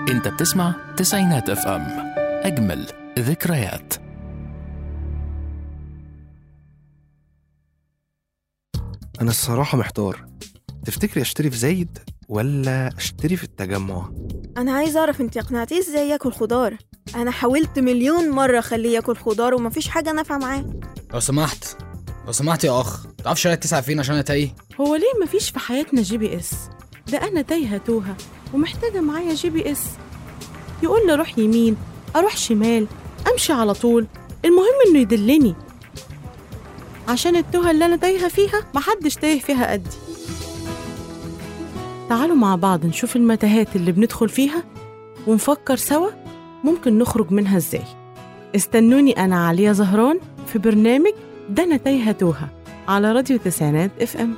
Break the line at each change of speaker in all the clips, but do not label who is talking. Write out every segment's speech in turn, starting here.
انت بتسمع تسعينات اف ام اجمل ذكريات
أنا الصراحة محتار تفتكري أشتري في زايد ولا أشتري في التجمع؟
انا عايز اعرف انت اقنعتيه ازاي ياكل خضار انا حاولت مليون مره اخليه ياكل خضار ومفيش حاجه نافعه معاه
لو سمحت لو سمحت يا اخ تعرف شارع التسعة فين عشان انا تايه
هو ليه مفيش في حياتنا جي بي اس ده انا تايهه توهه ومحتاجه معايا جي بي اس يقول لي اروح يمين اروح شمال امشي على طول المهم انه يدلني عشان التوهه اللي انا تايهه فيها محدش تايه فيها قدي تعالوا مع بعض نشوف المتاهات اللي بندخل فيها ونفكر سوا ممكن نخرج منها ازاي استنوني انا عليا زهران في برنامج ده انا تايهه توهه على راديو تسعينات اف ام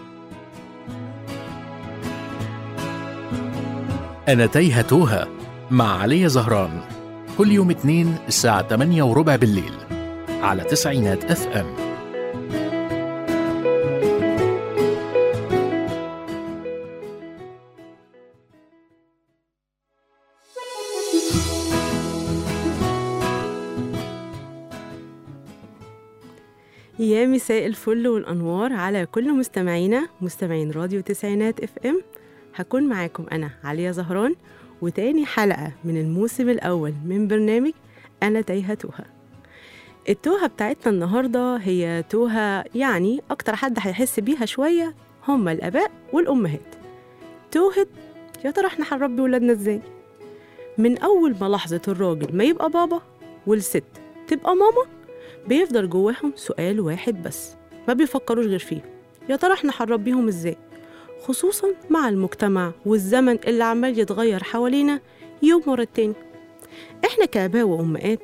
أنا تايهة توها مع علي زهران كل يوم اثنين الساعة 8 وربع بالليل على تسعينات اف ام
يا مساء الفل والأنوار على كل مستمعينا مستمعين راديو تسعينات اف ام هكون معاكم أنا عليا زهران وتاني حلقة من الموسم الأول من برنامج أنا تايهة توها التوهة بتاعتنا النهاردة هي توهة يعني أكتر حد هيحس بيها شوية هما الآباء والأمهات توهة يا ترى احنا هنربي ولادنا ازاي من أول ما لحظة الراجل ما يبقى بابا والست تبقى ماما بيفضل جواهم سؤال واحد بس ما بيفكروش غير فيه يا ترى احنا هنربيهم ازاي خصوصا مع المجتمع والزمن اللي عمال يتغير حوالينا يوم ورا التاني احنا كآباء وأمهات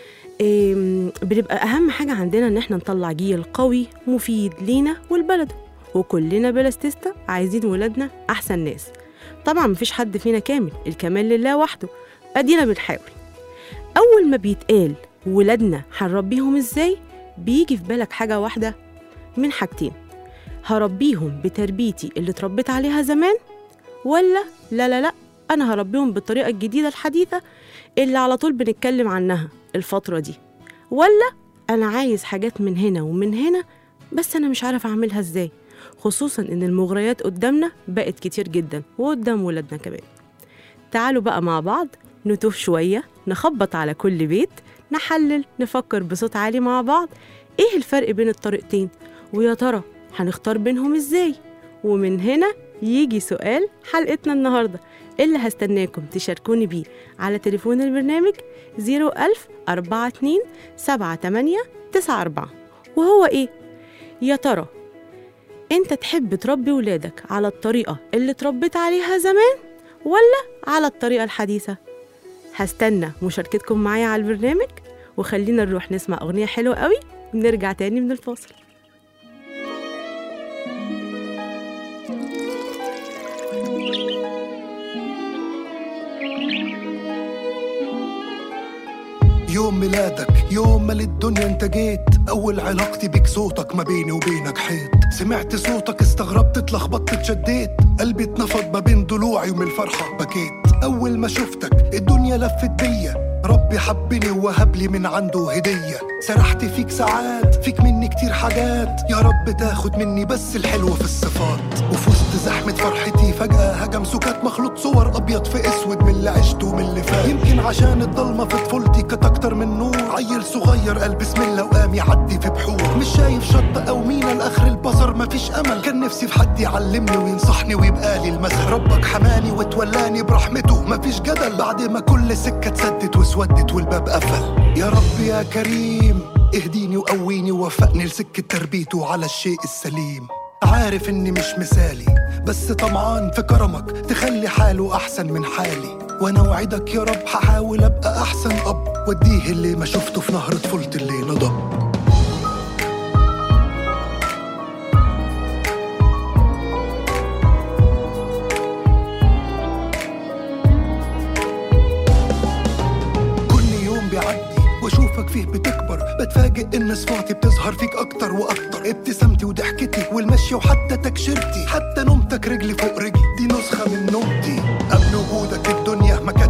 إم، بنبقى أهم حاجة عندنا إن احنا نطلع جيل قوي مفيد لينا ولبلده وكلنا بلا استثناء عايزين ولادنا أحسن ناس طبعا مفيش حد فينا كامل الكمال لله وحده أدينا بنحاول أول ما بيتقال ولادنا هنربيهم ازاي بيجي في بالك حاجة واحدة من حاجتين هربيهم بتربيتي اللي اتربيت عليها زمان ولا لا لا لا أنا هربيهم بالطريقة الجديدة الحديثة اللي على طول بنتكلم عنها الفترة دي ولا أنا عايز حاجات من هنا ومن هنا بس أنا مش عارف أعملها ازاي خصوصا إن المغريات قدامنا بقت كتير جدا وقدام ولادنا كمان تعالوا بقى مع بعض نتوه شوية نخبط على كل بيت نحلل نفكر بصوت عالي مع بعض ايه الفرق بين الطريقتين ويا ترى هنختار بينهم ازاي ومن هنا يجي سؤال حلقتنا النهاردة اللي هستناكم تشاركوني بيه على تليفون البرنامج 01000 42 78 94 وهو ايه يا ترى انت تحب تربي ولادك على الطريقة اللي اتربيت عليها زمان ولا على الطريقة الحديثة هستنى مشاركتكم معايا على البرنامج وخلينا نروح نسمع أغنية حلوة قوي ونرجع تاني من الفاصل
يوم ميلادك يوم ما للدنيا انت جيت اول علاقتي بيك صوتك ما بيني وبينك حيط سمعت صوتك استغربت اتلخبطت اتشديت قلبي اتنفض ما بين ضلوعي ومن الفرحة بكيت اول ما شفتك الدنيا لفت بيا ربي حبني ووهب لي من عنده هدية سرحت فيك ساعات فيك مني كتير حاجات يا رب تاخد مني بس الحلو في الصفات وفي وسط زحمة فرحتي فجأة هجم سكات مخلوط صور أبيض في أسود من اللي عشته ومن اللي فات يمكن عشان الضلمة في طفولتي كانت أكتر من نور عيل صغير قال بسم الله وقام يعدي في بحور مش شايف شط أو مينا لآخر البصر مفيش أمل كان نفسي في حد يعلمني وينصحني ويبقى لي المثل ربك حماني وتولاني برحمته مفيش جدل بعد ما كل سكة اتسدت واسودت والباب قفل يا رب يا كريم اهديني وقويني ووفقني لسكة تربيته على الشيء السليم عارف اني مش مثالي بس طمعان في كرمك تخلي حاله احسن من حالي وانا وعدك يا رب هحاول ابقى احسن اب واديه اللي ما شفته في نهر طفولتي اللي نضب كل يوم بيعدي واشوفك فيه بتكبر بتفاجئ ان صفاتي بتظهر فيك اكتر واكتر ابتسامتي وضحكتي والمشي وحتى تكشيرتي حتى نومتك رجلي فوق رجلي دي نسخة من نومتي قبل وجودك الدنيا ما كانتش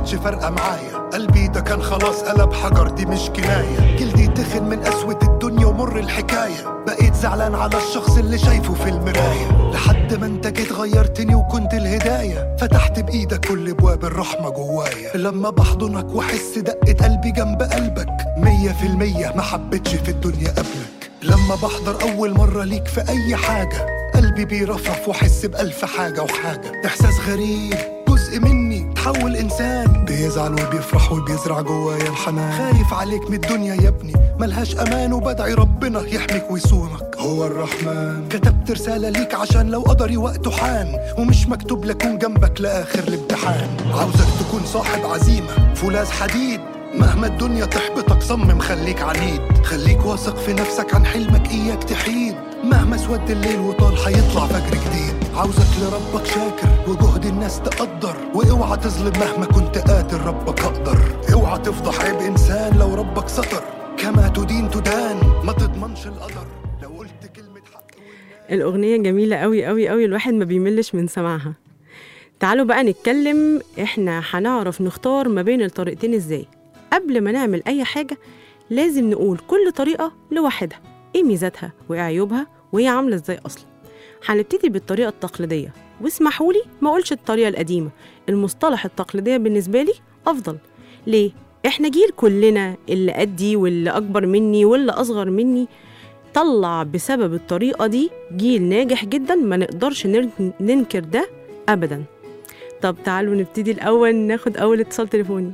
عادتش فارقة معايا قلبي ده كان خلاص قلب حجر دي مش كناية جلدي تخن من قسوة الدنيا ومر الحكاية بقيت زعلان على الشخص اللي شايفه في المراية لحد ما انت جيت غيرتني وكنت الهداية فتحت بإيدك كل ابواب الرحمة جوايا لما بحضنك واحس دقة قلبي جنب قلبك مية في المية ما حبيتش في الدنيا قبلك لما بحضر أول مرة ليك في أي حاجة قلبي بيرفرف واحس بألف حاجة وحاجة إحساس غريب جزء مني تحول إنسان بيزعل وبيفرح وبيزرع جوايا الحنان خايف عليك من الدنيا يا ابني ملهاش أمان وبدعي ربنا يحميك ويصونك هو الرحمن كتبت رسالة ليك عشان لو قدري وقته حان ومش مكتوب لكون جنبك لآخر الامتحان عاوزك تكون صاحب عزيمة فولاذ حديد مهما الدنيا تحبطك صمم خليك عنيد خليك واثق في نفسك عن حلمك اياك تحيد مهما سود الليل وطال حيطلع فجر جديد عاوزك لربك شاكر وجهد الناس تقدر واوعى تظلم مهما كنت قاتل ربك اقدر اوعى تفضح عيب انسان لو ربك ستر كما تدين تدان ما تضمنش القدر لو قلت كلمة حق
الأغنية جميلة قوي قوي قوي الواحد ما بيملش من سماعها تعالوا بقى نتكلم احنا هنعرف نختار ما بين الطريقتين ازاي قبل ما نعمل أي حاجة لازم نقول كل طريقة لوحدها ايه ميزاتها وايه عيوبها وهي عاملة ازاي أصلا هنبتدي بالطريقة التقليدية واسمحوا لي ما اقولش الطريقة القديمة المصطلح التقليدية بالنسبة لي أفضل ليه؟ احنا جيل كلنا اللي قدي واللي أكبر مني واللي أصغر مني طلع بسبب الطريقة دي جيل ناجح جدا ما نقدرش نر- ننكر ده أبدا طب تعالوا نبتدي الأول ناخد أول اتصال تليفوني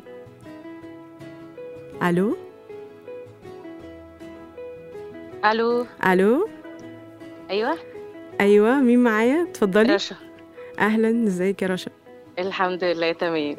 ألو
الو
ألو
ايوه
أيوة مين معايا اتفضلي
رشا
أهلا ازيك يا رشا
الحمد لله تمام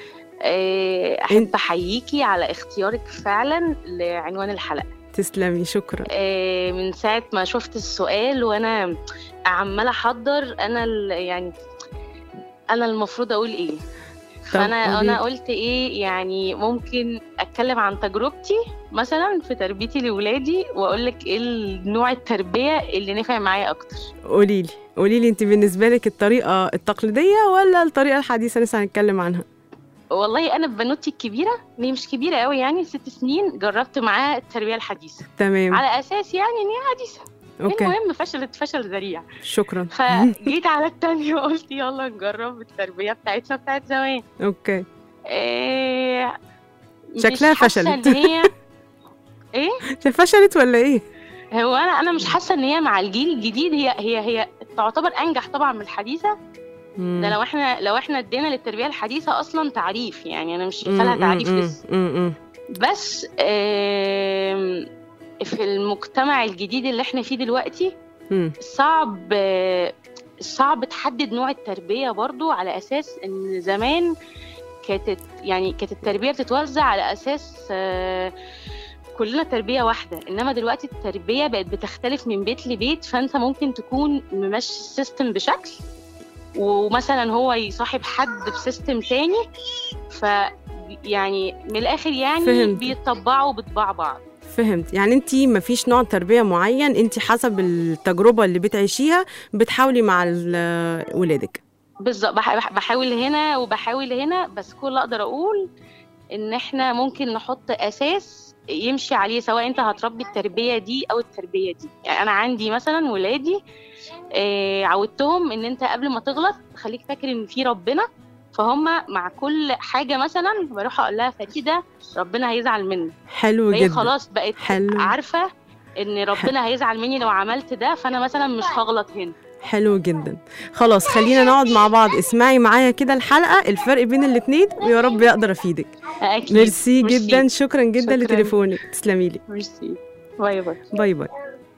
آه، احب احييكي على اختيارك فعلا لعنوان الحلقه
تسلمي شكرا
آه، من ساعه ما شفت السؤال وانا عماله احضر انا ال- يعني انا المفروض اقول ايه فانا
قولي.
انا قلت ايه يعني ممكن اتكلم عن تجربتي مثلا في تربيتي لاولادي واقول لك ايه نوع التربيه اللي نفع معايا اكتر
قولي لي قولي لي انت بالنسبة لك الطريقة التقليدية ولا الطريقة الحديثة لسه هنتكلم عنها
والله انا بنوتي الكبيره هي مش كبيره قوي يعني ست سنين جربت معاه التربيه الحديثه
تمام
على اساس يعني ان هي حديثه
اوكي
المهم فشلت فشل ذريع
شكرا
فجيت على التانية وقلت يلا نجرب التربيه بتاعتنا بتاعت زمان
اوكي
إيه مش
شكلها
حاسة
فشلت.
ان هي ايه
فشلت ولا ايه
هو انا انا مش حاسه ان هي مع الجيل الجديد هي هي هي تعتبر انجح طبعا من الحديثه
مم.
ده لو احنا لو احنا ادينا للتربيه الحديثه اصلا تعريف يعني انا مش شايفه لها
مم،
تعريف
مم،
لسه
مم، مم.
بس آم، في المجتمع الجديد اللي احنا فيه دلوقتي
مم.
صعب آه، صعب تحدد نوع التربية برضو على أساس إن زمان كانت يعني كانت التربية بتتوزع على أساس آه، كلنا تربية واحدة إنما دلوقتي التربية بقت بتختلف من بيت لبيت فأنت ممكن تكون ممشي السيستم بشكل ومثلا هو يصاحب حد بسيستم تاني ف يعني من الآخر يعني
فهمت.
بيطبعوا بطباع بعض
فهمت يعني انت مفيش نوع تربيه معين انت حسب التجربه اللي بتعيشيها بتحاولي مع ال- ولادك
بالظبط بح- بح- بحاول هنا وبحاول هنا بس كل اللي اقدر اقول ان احنا ممكن نحط اساس يمشي عليه سواء انت هتربي التربيه دي او التربيه دي يعني انا عندي مثلا ولادي آه، عودتهم ان انت قبل ما تغلط خليك فاكر ان في ربنا فهم مع كل حاجه مثلا بروح اقول لها فريده ربنا هيزعل منك
حلو
فهي
جدا
خلاص بقت
حلو.
عارفه ان ربنا هيزعل مني لو عملت ده فانا مثلا مش هغلط هنا
حلو جدا خلاص خلينا نقعد مع بعض اسمعي معايا كده الحلقه الفرق بين الاتنين ويا رب اقدر افيدك
اكيد
ميرسي
ميرسي.
جدا شكرا جدا
شكراً.
لتليفونك تسلمي لي
ميرسي باي باي
باي باي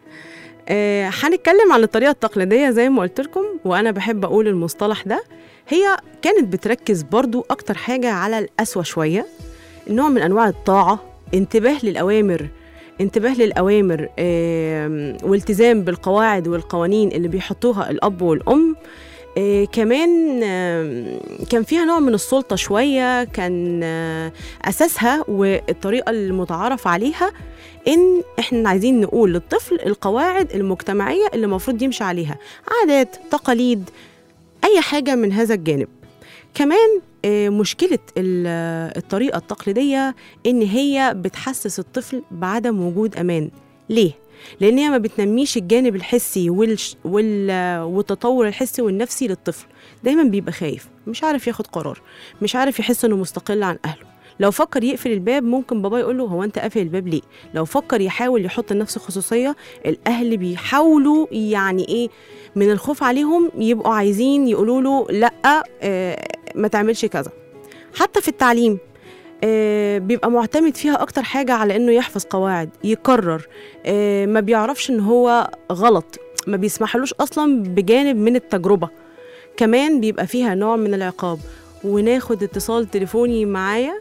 آه، هنتكلم عن الطريقة التقليدية زي ما قلت لكم وأنا بحب أقول المصطلح ده هي كانت بتركز برضو أكتر حاجة على القسوة شوية نوع من أنواع الطاعة انتباه للأوامر انتباه للأوامر آم، والتزام بالقواعد والقوانين اللي بيحطوها الأب والأم آه، كمان آم، كان فيها نوع من السلطة شوية كان آه، أساسها والطريقة المتعارف عليها ان احنا عايزين نقول للطفل القواعد المجتمعيه اللي المفروض يمشي عليها عادات تقاليد اي حاجه من هذا الجانب كمان آه، مشكلة ال- آه، الطريقة التقليدية إن هي بتحسس الطفل بعدم وجود أمان ليه؟ لأن هي ما بتنميش الجانب الحسي والش وال... آه، والتطور الحسي والنفسي للطفل دايما بيبقى خايف مش عارف ياخد قرار مش عارف يحس إنه مستقل عن أهله لو فكر يقفل الباب ممكن بابا يقول له هو انت قافل الباب ليه لو فكر يحاول يحط لنفسه خصوصيه الاهل بيحاولوا يعني ايه من الخوف عليهم يبقوا عايزين يقولوا له لا آه، ما تعملش كذا حتى في التعليم آه، بيبقى معتمد فيها اكتر حاجه على انه يحفظ قواعد يكرر آه، ما بيعرفش ان هو غلط ما بيسمحلوش اصلا بجانب من التجربه كمان بيبقى فيها نوع من العقاب وناخد اتصال تليفوني معايا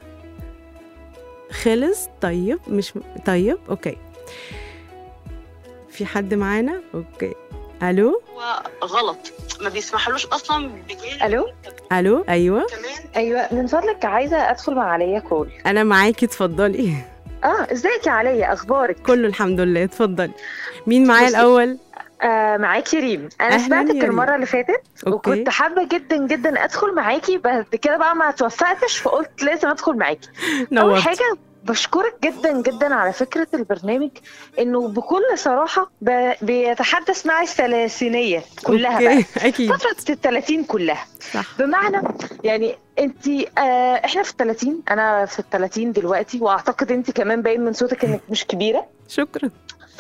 خلص طيب مش طيب اوكي في حد معانا اوكي الو
هو غلط ما بيسمحلوش اصلا بجانب
الو
الو ايوه
كمان
ايوه من فضلك عايزه ادخل مع عليا كول
انا معاكي اتفضلي
اه ازيك يا عليا اخبارك
كله الحمد لله اتفضلي مين معايا
بصي،
الاول
آه معاكي ريم انا
أهلاً
سمعتك
يا ريم.
المره اللي فاتت
اوكي
وكنت حابه جدا جدا ادخل معاكي بعد كده بقى ما توفقتش فقلت لازم ادخل معاكي اول
نورت
حاجه بشكرك جدا جدا على فكره البرنامج انه بكل صراحه ب... بيتحدث معي الثلاثينيه كلها بقى
اوكي اكيد
فتره الثلاثين كلها
صح
بمعنى يعني انت آه احنا في الثلاثين انا في الثلاثين دلوقتي واعتقد انت كمان باين من صوتك انك مش كبيره
شكرا
ف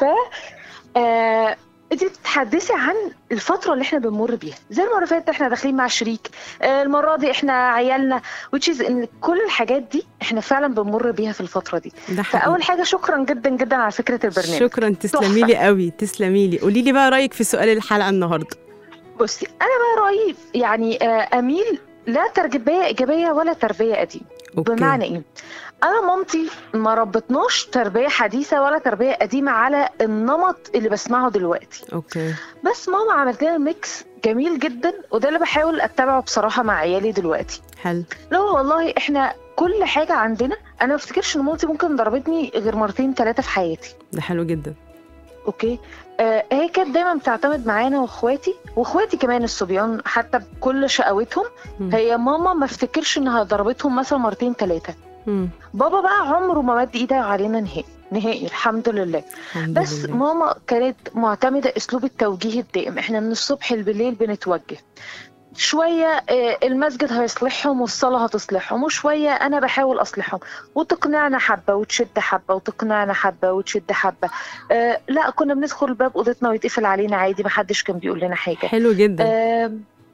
آه انت بتتحدثي عن الفتره اللي احنا بنمر بيها زي المره اللي فاتت احنا داخلين مع شريك آه المره دي احنا عيالنا which is ان كل الحاجات دي احنا فعلا بنمر بيها في الفتره دي
ده
فاول
حقيقي
حاجه شكرا جدا جدا على فكره البرنامج
شكرا تسلمي لي قوي تسلمي لي قولي لي بقى رايك في سؤال الحلقه النهارده
بصي انا بقى رايي يعني آه اميل لا تربيه ايجابيه ولا تربيه قديمه
اوكي
بمعنى ايه انا مامتي ما ربتناش تربيه حديثه ولا تربيه قديمه على النمط اللي بسمعه دلوقتي
اوكي
بس ماما عملت لنا ميكس جميل جدا وده اللي بحاول اتبعه بصراحه مع عيالي دلوقتي
حلو
لا والله احنا كل حاجه عندنا انا ما افتكرش ان مامتي ممكن ضربتني غير مرتين ثلاثه في حياتي
ده حلو جدا
اوكي آه هي كانت دايما بتعتمد معانا واخواتي واخواتي كمان الصبيان حتى بكل شقاوتهم
مم.
هي ماما ما افتكرش انها ضربتهم مثلا مرتين ثلاثه
مم.
بابا بقى عمره ما مد ايده علينا نهائي نهائي الحمد لله
الحمد
بس
لله.
ماما كانت معتمدة اسلوب التوجيه الدائم احنا من الصبح بالليل بنتوجه شوية آه، المسجد هيصلحهم والصلاة هتصلحهم وشوية أنا بحاول أصلحهم وتقنعنا حبة وتشد حبة وتقنعنا حبة وتشد حبة آه لا كنا بندخل باب أوضتنا ويتقفل علينا عادي محدش كان بيقول لنا حاجة
حلو جدا
آه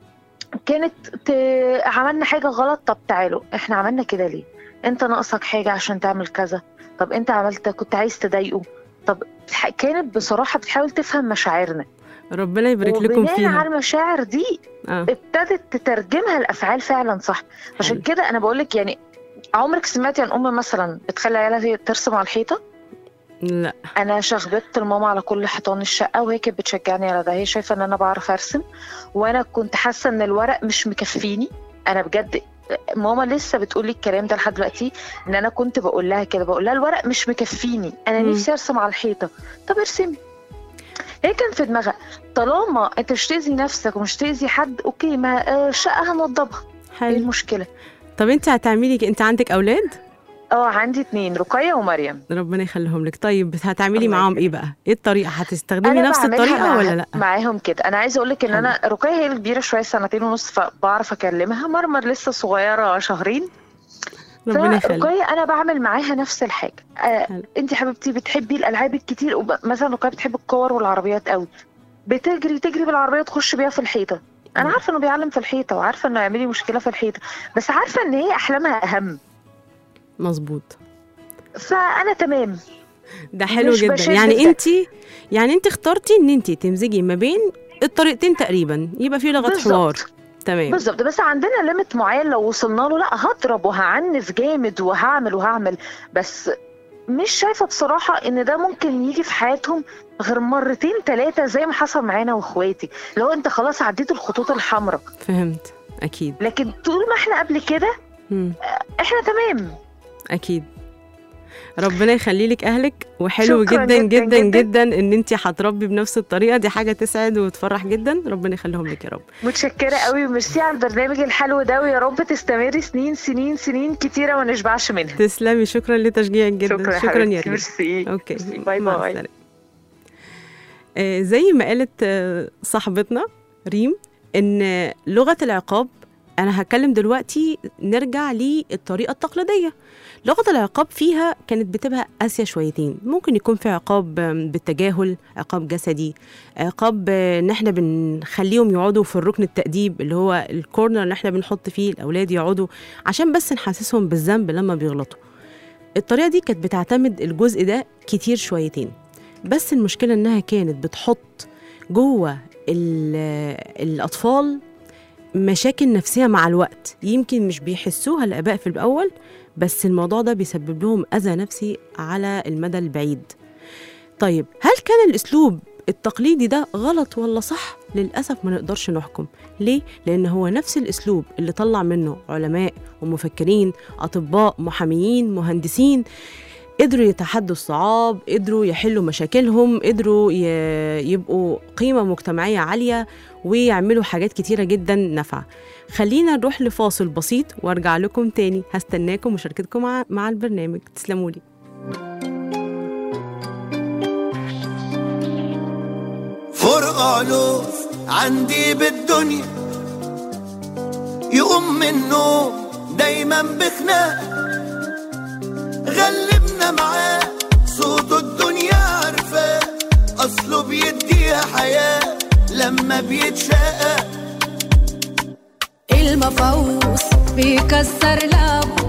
كانت ت... عملنا حاجة غلط طب تعالوا احنا عملنا كده ليه انت ناقصك حاجة عشان تعمل كذا طب انت عملت كنت عايز تضايقه طب ح- كانت بصراحة بتحاول تفهم مشاعرنا
ربنا يبارك لكم
وبناء على
فيها
المشاعر دي
اه
ابتدت تترجمها الافعال فعلا صح عشان
حلو.
كده انا بقول لك يعني عمرك سمعتي عن ام مثلا بتخلي عيالها ترسم على الحيطه
لا
انا شخبطت الماما على كل حيطان الشقه وهي كانت بتشجعني على ده هي شايفه ان انا بعرف ارسم وانا كنت حاسه ان الورق مش مكفيني انا بجد ماما لسه بتقول لي الكلام ده لحد دلوقتي ان انا كنت بقول لها كده بقول لها الورق مش مكفيني انا
مم.
نفسي ارسم على الحيطه طب ارسمي هي كان في دماغها طالما انت مش تاذي نفسك ومش تاذي حد اوكي ما آه، الشقه هنوضبها ايه
حلو
المشكله
طب انت هتعملي انت عندك اولاد
اه عندي اتنين رقيه ومريم
ربنا يخليهم لك طيب هتعملي
الله
معاهم
يخليك.
ايه بقى ايه الطريقه هتستخدمي
انا
نفس
بعملها
الطريقه
مع-
ولا لا
معاهم كده انا عايزه اقول لك ان انا رقيه هي الكبيره شويه سنتين ونص فبعرف اكلمها مرمر لسه صغيره شهرين
ربنا يخليك
فرقيه انا بعمل معاها نفس الحاجه آه
حلو.
انت حبيبتي بتحبي الالعاب الكتير وب... مثلا رقيه بتحب الكور والعربيات قوي بتجري تجري بالعربيه تخش بيها في الحيطه انا
مم.
عارفه انه بيعلم في الحيطه وعارفه انه يعمل لي مشكله في الحيطه بس عارفه ان هي احلامها اهم
مظبوط
فانا تمام
ده حلو
مش
جدا
بشد
يعني
في ده.
انت يعني انت اخترتي ان انت تمزجي ما بين الطريقتين تقريبا يبقى في لغه حوار
بالظبط
تمام
بالظبط بس عندنا ليميت معين لو وصلنا له لا هضرب وهعنف جامد وهعمل وهعمل بس مش شايفه بصراحه ان ده ممكن يجي في حياتهم غير مرتين ثلاثه زي ما حصل معانا واخواتي لو انت خلاص عديت الخطوط الحمراء
فهمت اكيد
لكن طول ما احنا قبل كده
مم.
احنا تمام
اكيد ربنا يخلي لك اهلك وحلو
شكراً
جدا
جداً
جدا
جداً.
جدا ان انت هتربي بنفس الطريقه دي حاجه تسعد وتفرح جدا ربنا يخليهم لك يا رب
متشكرة قوي وميرسي على البرنامج الحلو ده ويا رب تستمري سنين سنين سنين كتيرة وما نشبعش منها
تسلمي شكرا لتشجيعك جدا
شكرا,
شكرا يا
حبيبتي.
ريم
ميرسي
اوكي
ميرسي. باي
مع
باي
السلامة. آه، زي ما قالت آه، صاحبتنا ريم ان لغه العقاب انا هتكلم دلوقتي نرجع للطريقه التقليديه لغه العقاب فيها كانت بتبقى قاسيه شويتين ممكن يكون في عقاب آم، بالتجاهل عقاب جسدي عقاب آه، ان احنا بنخليهم يقعدوا في الركن التأديب اللي هو الكورنر اللي احنا بنحط فيه الاولاد يقعدوا عشان بس نحسسهم بالذنب لما بيغلطوا الطريقه دي كانت بتعتمد الجزء ده كتير شويتين بس المشكله انها كانت بتحط جوه ال- الاطفال مشاكل نفسيه مع الوقت يمكن مش بيحسوها الاباء في الاول بس الموضوع ده بيسبب لهم اذى نفسي على المدى البعيد طيب هل كان الاسلوب التقليدي ده غلط ولا صح للاسف ما نقدرش نحكم ليه لان هو نفس الاسلوب اللي طلع منه علماء ومفكرين اطباء محاميين مهندسين قدروا يتحدوا الصعاب قدروا يحلوا مشاكلهم قدروا ي- يبقوا قيمة مجتمعية عالية ويعملوا حاجات كتيرة جدا نافعة خلينا نروح لفاصل بسيط وارجع لكم تاني هستناكم مشاركتكم مع, مع البرنامج تسلموا لي
فرق علوف عندي بالدنيا يقوم من النوم دايما بخناق غلبنا معاه صوته الدنيا عارفاه اصله بيديها حياة لما بيتشقى
المفعوص بيكسر لعبه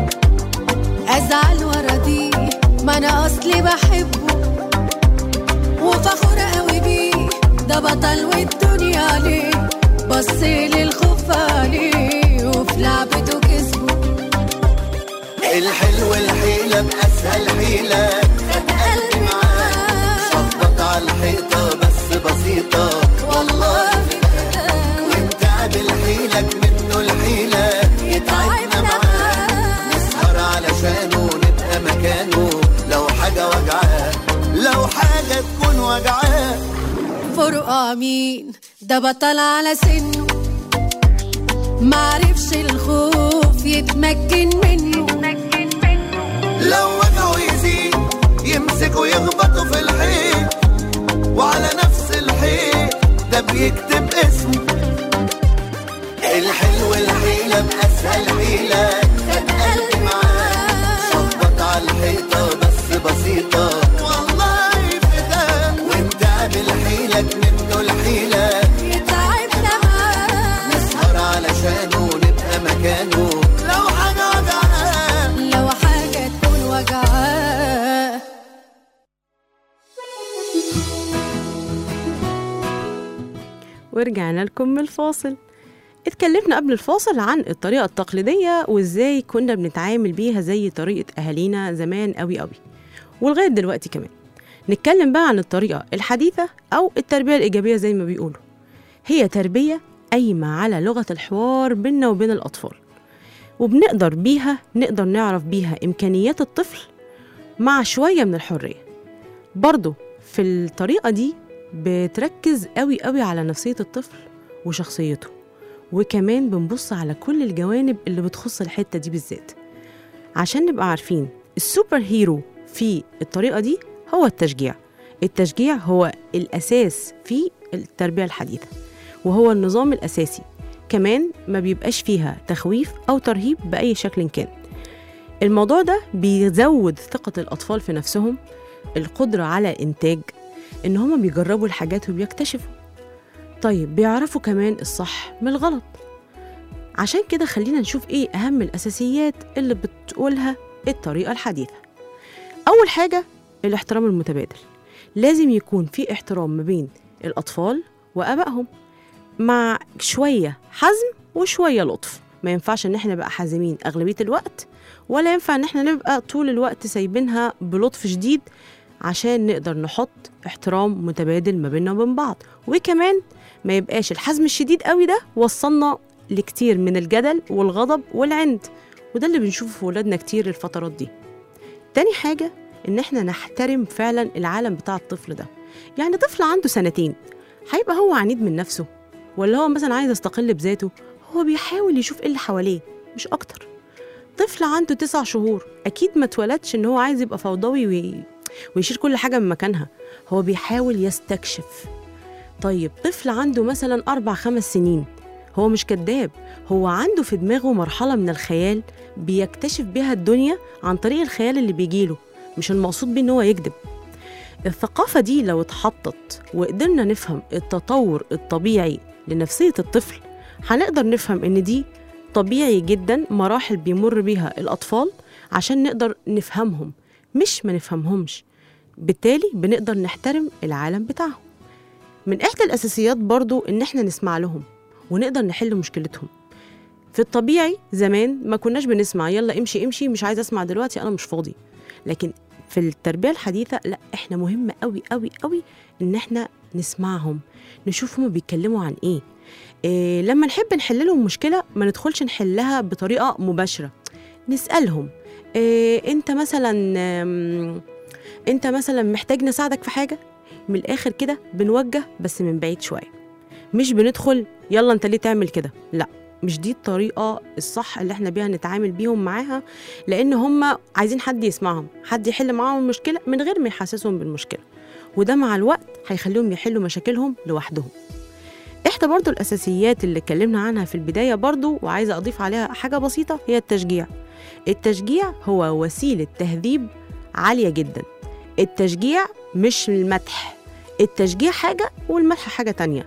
ازعل وراضيه ما انا اصلي بحبه وفخورة قوي بيه ده بطل والدنيا عليه بصيلي الخوف عليه وفي لعبته كسبه
الحلو الحيلة بأسهل حيلة خد قلبي معاه شخبط على الحيطة بس بسيطة
والله
وانت بالحيلك منه الحيلة يتعبنا معاه نسهر علشانه نبقى مكانه لو حاجة وجعاه لو حاجة تكون وجعاه
فرقة مين ده بطل على سنه معرفش الخوف يتمكن منه
لو وجعه يزيد يمسكه يخبطه في الحيط وعلى نفس الحيط ده بيكتب اسمه الحلو الحيلة بأسهل حيلة خد قلبي معاه شخبط على الحيطة بس بسيطة والله فدا وانت بالحيلك منه الحيلة
يتعبنا معاه
نسهر علشانه نبقى مكانه لو حاجة وجعاه
لو حاجة تكون وجعاه
ورجعنا لكم من الفاصل اتكلمنا قبل الفاصل عن الطريقة التقليدية وازاي كنا بنتعامل بيها زي طريقة أهالينا زمان قوي قوي ولغاية دلوقتي كمان نتكلم بقى عن الطريقة الحديثة أو التربية الإيجابية زي ما بيقولوا هي تربية قايمة على لغة الحوار بيننا وبين الأطفال وبنقدر بيها نقدر نعرف بيها إمكانيات الطفل مع شوية من الحرية برضو في الطريقة دي بتركز قوي قوي على نفسية الطفل وشخصيته وكمان بنبص على كل الجوانب اللي بتخص الحتة دي بالذات عشان نبقى عارفين السوبر هيرو في الطريقة دي هو التشجيع التشجيع هو الأساس في التربية الحديثة وهو النظام الأساسي كمان ما بيبقاش فيها تخويف أو ترهيب بأي شكل كان الموضوع ده بيزود ثقة الأطفال في نفسهم القدرة على إنتاج إن هما بيجربوا الحاجات وبيكتشفوا طيب بيعرفوا كمان الصح من الغلط عشان كده خلينا نشوف إيه أهم الأساسيات اللي بتقولها الطريقة الحديثة أول حاجة الاحترام المتبادل لازم يكون في احترام ما بين الأطفال وآبائهم مع شوية حزم وشوية لطف ما ينفعش ان احنا نبقى حازمين اغلبيه الوقت ولا ينفع ان احنا نبقى طول الوقت سايبينها بلطف شديد عشان نقدر نحط احترام متبادل ما بيننا وبين بعض وكمان ما يبقاش الحزم الشديد قوي ده وصلنا لكتير من الجدل والغضب والعند وده اللي بنشوفه في ولادنا كتير الفترات دي تاني حاجة إن إحنا نحترم فعلا العالم بتاع الطفل ده يعني طفل عنده سنتين هيبقى هو عنيد من نفسه ولا هو مثلا عايز يستقل بذاته هو بيحاول يشوف ايه اللي حواليه مش اكتر طفل عنده تسع شهور اكيد ما اتولدش ان هو عايز يبقى فوضوي وي... ويشيل كل حاجه من مكانها هو بيحاول يستكشف طيب طفل عنده مثلا اربع خمس سنين هو مش كذاب هو عنده في دماغه مرحله من الخيال بيكتشف بيها الدنيا عن طريق الخيال اللي بيجيله مش المقصود بيه ان هو يكذب الثقافة دي لو اتحطت وقدرنا نفهم التطور الطبيعي لنفسية الطفل هنقدر نفهم إن دي طبيعي جدا مراحل بيمر بيها الأطفال عشان نقدر نفهمهم مش ما نفهمهمش بالتالي بنقدر نحترم العالم بتاعهم من إحدى الأساسيات برضو إن إحنا نسمع لهم ونقدر نحل مشكلتهم في الطبيعي زمان ما كناش بنسمع يلا امشي امشي مش عايز اسمع دلوقتي انا مش فاضي لكن في التربيه الحديثه لا احنا مهم قوي قوي قوي ان احنا نسمعهم نشوف هما بيتكلموا عن ايه إيه لما نحب نحل لهم مشكله ما ندخلش نحلها بطريقه مباشره نسالهم إيه انت مثلا آم، انت مثلا محتاج نساعدك في حاجه من الاخر كده بنوجه بس من بعيد شويه مش بندخل يلا انت ليه تعمل كده لا مش دي الطريقة الصح اللي احنا بيها نتعامل بيهم معاها لأن هم عايزين حد يسمعهم حد يحل معاهم المشكلة من غير ما يحسسهم بالمشكلة وده مع الوقت هيخليهم يحلوا مشاكلهم لوحدهم إحدى برضو الأساسيات اللي اتكلمنا عنها في البداية برضو وعايزة أضيف عليها حاجة بسيطة هي التشجيع التشجيع هو وسيلة تهذيب عالية جدا التشجيع مش المدح التشجيع حاجة والمدح حاجة تانية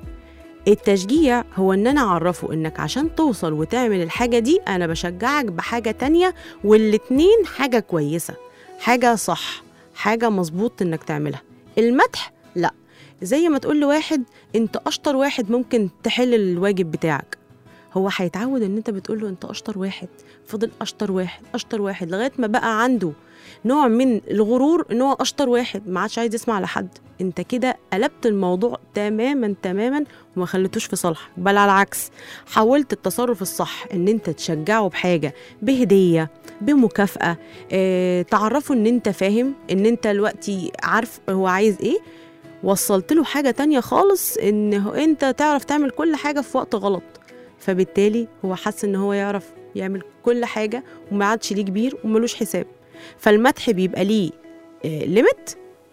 التشجيع هو ان انا اعرفه انك عشان توصل وتعمل الحاجة دي انا بشجعك بحاجة تانية والاتنين حاجة كويسة حاجة صح حاجة مظبوط انك تعملها المدح لا زي ما تقول لواحد انت اشطر واحد ممكن تحل الواجب بتاعك هو هيتعود ان انت بتقول له انت اشطر واحد فضل اشطر واحد اشطر واحد لغايه ما بقى عنده نوع من الغرور ان هو اشطر واحد ما عادش عايز يسمع لحد انت كده قلبت الموضوع تماما تماما وما خليتوش في صالحك بل على العكس حاولت التصرف الصح ان انت تشجعه بحاجه بهديه بمكافاه اه تعرفه ان انت فاهم ان انت دلوقتي عارف هو عايز ايه وصلت له حاجه تانية خالص ان هو انت تعرف تعمل كل حاجه في وقت غلط فبالتالي هو حس ان هو يعرف يعمل كل حاجه وما عادش ليه كبير وملوش حساب فالمدح بيبقى ليه ليميت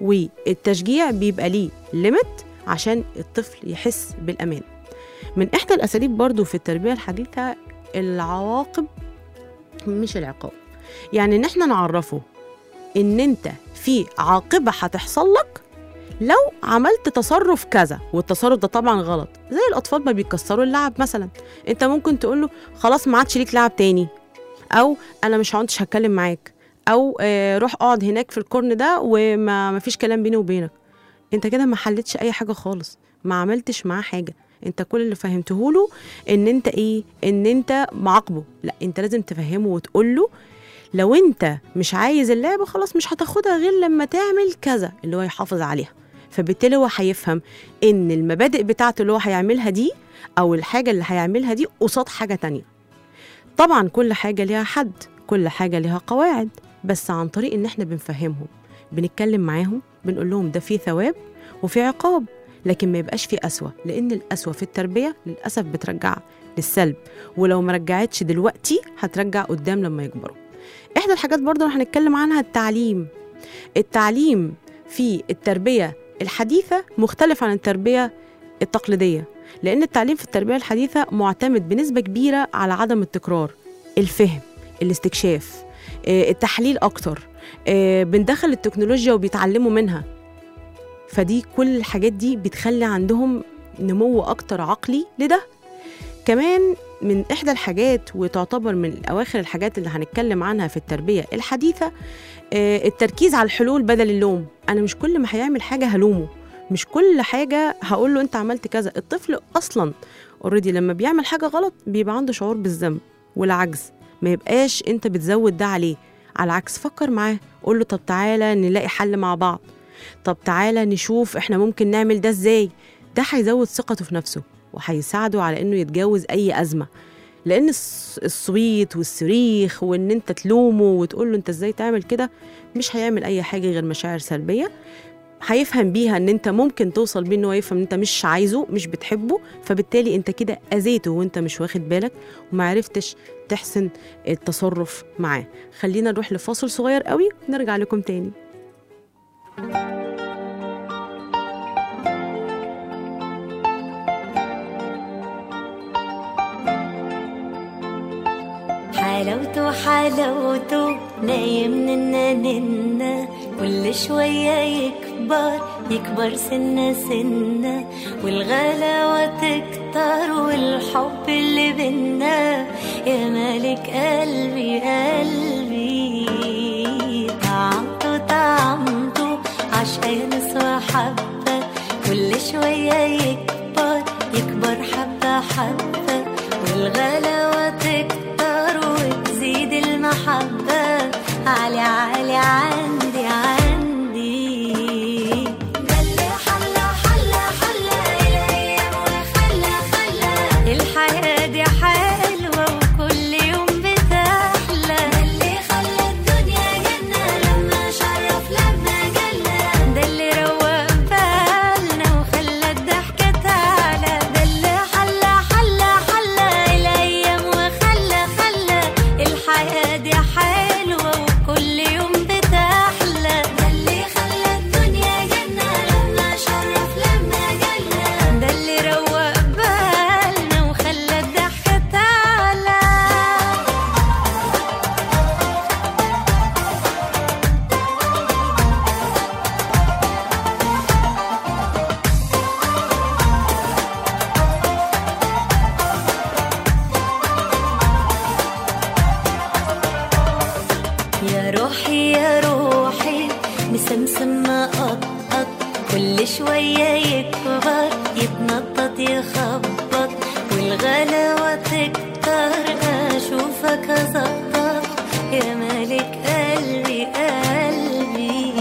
والتشجيع بيبقى ليه ليميت عشان الطفل يحس بالامان من احدى الاساليب برضو في التربيه الحديثه العواقب مش العقاب يعني ان احنا نعرفه ان انت في عاقبه هتحصل لك لو عملت تصرف كذا والتصرف ده طبعا غلط زي الاطفال ما بيكسروا اللعب مثلا انت ممكن تقول له خلاص ما عادش ليك لعب تاني او انا مش هقعدش هتكلم معاك او آه روح اقعد هناك في الكورن ده وما ما فيش كلام بيني وبينك انت كده ما حلتش اي حاجه خالص ما عملتش معاه حاجه انت كل اللي فهمته له ان انت ايه ان انت معاقبه لا انت لازم تفهمه وتقول له لو انت مش عايز اللعبه خلاص مش هتاخدها غير لما تعمل كذا اللي هو يحافظ عليها فبالتالي هو هيفهم ان المبادئ بتاعته اللي هو هيعملها دي او الحاجه اللي هيعملها دي قصاد حاجه تانية طبعا كل حاجه ليها حد كل حاجه ليها قواعد بس عن طريق ان احنا بنفهمهم بنتكلم معاهم بنقول لهم ده فيه ثواب وفي عقاب لكن ما يبقاش فيه قسوه لان القسوه في التربيه للاسف بترجع للسلب ولو ما رجعتش دلوقتي هترجع قدام لما يكبروا احدى الحاجات برضه اللي هنتكلم عنها التعليم التعليم في التربيه الحديثه مختلف عن التربيه التقليديه لان التعليم في التربيه الحديثه معتمد بنسبه كبيره على عدم التكرار الفهم الاستكشاف التحليل اكتر بندخل التكنولوجيا وبيتعلموا منها فدي كل الحاجات دي بتخلي عندهم نمو اكتر عقلي لده كمان من احدى الحاجات وتعتبر من اواخر الحاجات اللي هنتكلم عنها في التربيه الحديثه التركيز على الحلول بدل اللوم انا مش كل ما هيعمل حاجه هلومه مش كل حاجه هقول له انت عملت كذا الطفل اصلا اوريدي لما بيعمل حاجه غلط بيبقى عنده شعور بالذنب والعجز ما يبقاش انت بتزود ده عليه على العكس فكر معاه قول له طب تعالى نلاقي حل مع بعض طب تعالى نشوف احنا ممكن نعمل ده ازاي ده هيزود ثقته في نفسه وهيساعده على انه يتجاوز اي ازمه لان الص- الصويت والصريخ وان انت تلومه وتقول له انت ازاي تعمل كده مش هيعمل اي حاجه غير مشاعر سلبيه هيفهم بيها ان انت ممكن توصل بيه ان هو يفهم ان انت مش عايزه مش بتحبه فبالتالي انت كده اذيته وانت مش واخد بالك وما عرفتش تحسن التصرف معاه خلينا نروح لفاصل صغير قوي ونرجع لكم تاني
حلاوته حلاوته نايم ننا ننا كل شوية يكبر يكبر سنة سنة والغلاوة تكتر والحب اللي بينا يا مالك قلبي قلبي طعمته طعمته عشان وحبة كل شوية يكبر يكبر حبة حبة والغلاوة تكتر وتزيد المحبة عالي عالي عندي عندي ده اللي حلى حلى حلى الأيام وخلى خلى الحياة دي حلوة وكل يوم بتحلى ده اللي خلى الدنيا جنة لما شرف لما جنة ده اللي روق بالنا وخلى الضحكة تعلى ده اللي حلى حلى حلى الأيام وخلى خلى الحياة دي حلوة وكل يوم بتحلى ده اللي خلى الدنيا جنة لما شرف لما جنة ده اللي روق بالنا وخلى الضحكة تعلى يا روحي يا روحي مسمسم مقطقط كل شوية يكبر يتنطط يخبط والغلاوة تكتر أشوفك أزقط يا مالك قلبي قلبي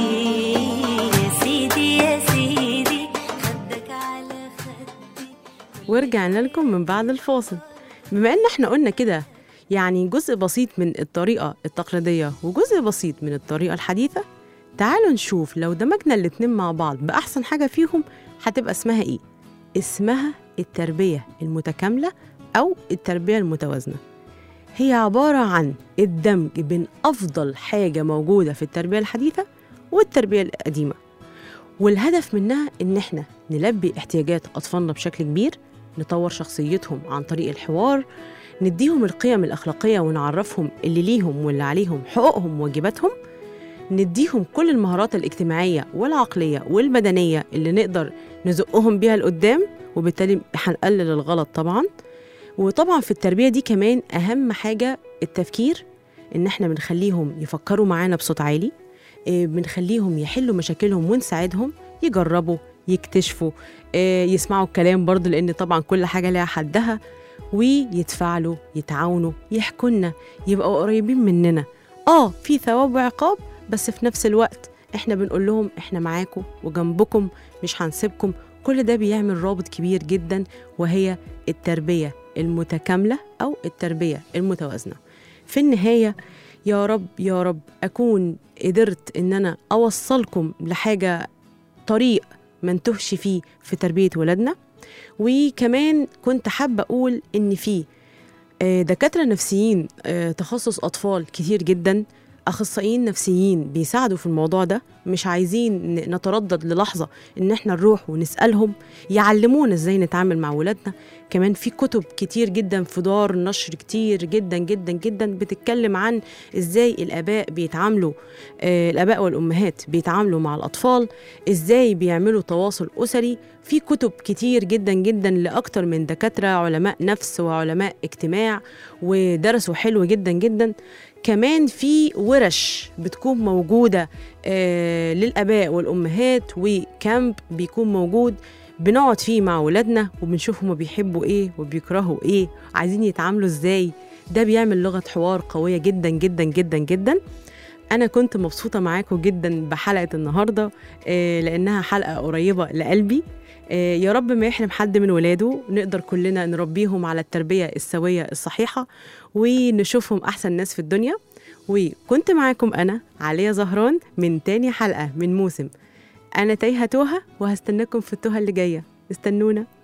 يا سيدي يا سيدي خدك على خدي
ورجعنا لكم من بعد الفاصل بما ان احنا قلنا كده يعني جزء بسيط من الطريقة التقليدية وجزء بسيط من الطريقة الحديثة تعالوا نشوف لو دمجنا الاتنين مع بعض بأحسن حاجة فيهم هتبقى اسمها ايه؟ اسمها التربية المتكاملة أو التربية المتوازنة هي عبارة عن الدمج بين أفضل حاجة موجودة في التربية الحديثة والتربية القديمة والهدف منها إن إحنا نلبي احتياجات أطفالنا بشكل كبير نطور شخصيتهم عن طريق الحوار نديهم القيم الأخلاقية ونعرفهم اللي ليهم واللي عليهم حقوقهم وواجباتهم نديهم كل المهارات الاجتماعية والعقلية والبدنية اللي نقدر نزقهم بيها لقدام وبالتالي هنقلل الغلط طبعا وطبعا في التربية دي كمان أهم حاجة التفكير إن إحنا بنخليهم يفكروا معانا بصوت عالي إيه، بنخليهم يحلوا مشاكلهم ونساعدهم يجربوا يكتشفوا إيه، يسمعوا الكلام برضه لأن طبعا كل حاجة لها حدها ويتفاعلوا يتعاونوا يحكوا لنا يبقوا قريبين مننا اه في ثواب وعقاب بس في نفس الوقت احنا بنقول لهم احنا معاكم وجنبكم مش هنسيبكم كل ده بيعمل رابط كبير جدا وهي التربية المتكاملة أو التربية المتوازنة في النهاية يا رب يا رب أكون قدرت إن أنا أوصلكم لحاجة طريق ما نتهش فيه في تربية ولادنا وكمان كنت حابة أقول إن في آه، دكاترة نفسيين آه، تخصص أطفال كتير جدا أخصائيين نفسيين بيساعدوا في الموضوع ده مش عايزين ن- نتردد للحظة إن إحنا نروح ونسألهم يعلمونا إزاي نتعامل مع ولادنا كمان في كتب كتير جدا في دار نشر كتير جدا جدا جدا بتتكلم عن إزاي الآباء بيتعاملوا آه، الآباء والأمهات بيتعاملوا مع الأطفال إزاي بيعملوا تواصل أسري في كتب كتير جدا جدا لأكتر من دكاترة علماء نفس وعلماء اجتماع ودرسوا حلو جدا جدا كمان في ورش بتكون موجودة آه للآباء والأمهات وكامب بيكون موجود بنقعد فيه مع ولادنا وبنشوف هما بيحبوا ايه وبيكرهوا ايه عايزين يتعاملوا ازاي ده بيعمل لغة حوار قوية جدا جدا جدا جدا أنا كنت مبسوطة معاكم جدا بحلقة النهاردة آه، لأنها حلقة قريبة لقلبي آه، يا رب ما يحرم حد من ولاده نقدر كلنا نربيهم على التربية السوية الصحيحة ونشوفهم أحسن ناس في الدنيا وكنت معاكم أنا عليا زهران من تاني حلقة من موسم أنا تايهة توها وهستناكم في التوهة اللي جاية استنونا